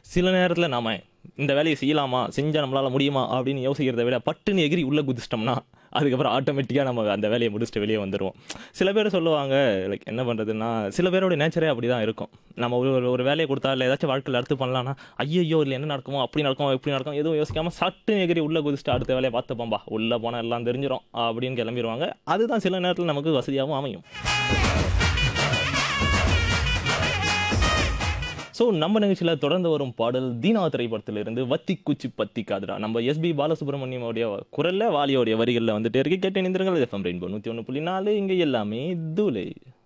சில நேரத்தில் நாம இந்த வேலையை செய்யலாமா செஞ்சால் நம்மளால் முடியுமா அப்படின்னு யோசிக்கிறத விட பட்டுன்னு எகிரி உள்ளே குதிச்சிட்டோம்னா அதுக்கப்புறம் ஆட்டோமேட்டிக்காக நம்ம அந்த வேலையை முடிச்சுட்டு வெளியே வந்துடுவோம் சில பேர் சொல்லுவாங்க லைக் என்ன பண்ணுறதுன்னா சில பேரோட நேச்சரே அப்படி தான் இருக்கும் நம்ம ஒரு ஒரு- ஒரு வேலையை கொடுத்தா இல்லை ஏதாச்சும் வாழ்க்கையில் அடுத்து பண்ணலாம்னா ஐயோ இல்லை என்ன நடக்குமோ அப்படி நடக்குமோ இப்படி நடக்கும் எதுவும் யோசிக்காமல் சட்டுன்னு எகிரி உள்ளே குதிச்சுட்டு அடுத்த வேலையை பார்த்துப்போம்பா உள்ளே போனால் எல்லாம் தெரிஞ்சிடும் அப்படின்னு கிளம்பிடுவாங்க அதுதான் சில நேரத்தில் நமக்கு வசதியாகவும் அமையும் ஸோ நம்ம நிகழ்ச்சியில் தொடர்ந்து வரும் பாடல் தீனா திரைப்படத்திலிருந்து வத்தி குச்சி பத்தி காதுடா நம்ம எஸ்பி பாலசுப்ரமணியமோடைய குரல்ல வாலியோடைய வரிகளில் வந்துட்டே இருக்கு கேட்டு நிந்திரங்கள் எஃப்எம் ரெயின்போ நூற்றி ஒன்று புள்ளி நாலு இங்கே எல்லாமே தூளை